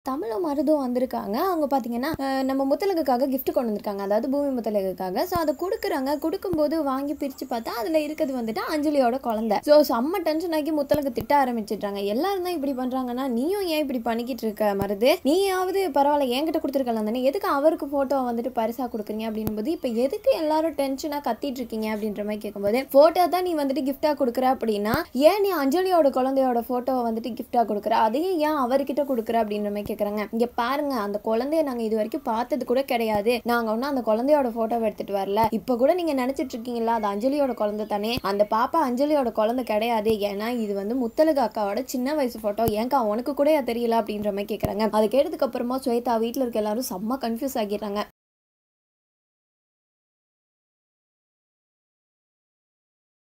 தமிழும் மருதும் வந்திருக்காங்க அவங்க பார்த்தீங்கன்னா அஹ், நம்ம முத்தலகுக்காக gift கொண்டு வந்திருக்காங்க அதாவது பூமி முத்தலகுக்காக ஸோ அதை கொடுக்குறாங்க கொடுக்கும்போது வாங்கி பிரித்து பார்த்தா அதில் இருக்கிறது வந்துட்டு அஞ்சலியோட குழந்தை ஸோ செம்ம டென்ஷன் ஆகி முத்தலகு திட்ட ஆரம்பிச்சிடுறாங்க எல்லாரும் தான் இப்படி பண்ணுறாங்கன்னா நீயும் ஏன் இப்படி பண்ணிக்கிட்டு இருக்க மருது நீயாவது பரவாயில்ல என்கிட்ட கொடுத்துருக்கலாம் தானே எதுக்கு அவருக்கு ஃபோட்டோ வந்துட்டு பரிசாக கொடுக்குறீங்க அப்படின்போது இப்போ எதுக்கு எல்லாரும் டென்ஷனாக கத்திட்டு இருக்கீங்க அப்படின்ற மாதிரி கேட்கும்போது ஃபோட்டோ தான் நீ வந்துட்டு கிஃப்டாக கொடுக்குற அப்படின்னா ஏன் நீ அஞ்சலியோட குழந்தையோட ஃபோட்டோவை வந்துட்டு கிஃப்டாக கொடுக்குற அதையும் ஏன் அவர்கிட்ட கொடுக்குற அப்படின்ற மாதிரி கேட்குறாங்க இங்கே பாருங்க அந்த குழந்தைய நாங்கள் இது வரைக்கும் பார்த்தது கூட கிடையாது நாங்கள் ஒன்றும் அந்த குழந்தையோட ஃபோட்டோவை எடுத்துட்டு வரல இப்போ கூட நீங்கள் நினச்சிட்டு இருக்கீங்களா அது அஞ்சலியோட குழந்தை தானே அந்த பாப்பா அஞ்சலியோட குழந்தை கிடையாது ஏன்னா இது வந்து முத்தலகு அக்காவோட சின்ன வயசு ஃபோட்டோ ஏன்க்கா உனக்கு கூட தெரியல அப்படின்ற மாதிரி கேட்குறாங்க அது கேட்டதுக்கு அப்புறமா ஸ்வேதா வீட்டில் இருக்க எல்லாரும் செம்ம கன்ஃபியூஸ் ஆகிடுறாங்க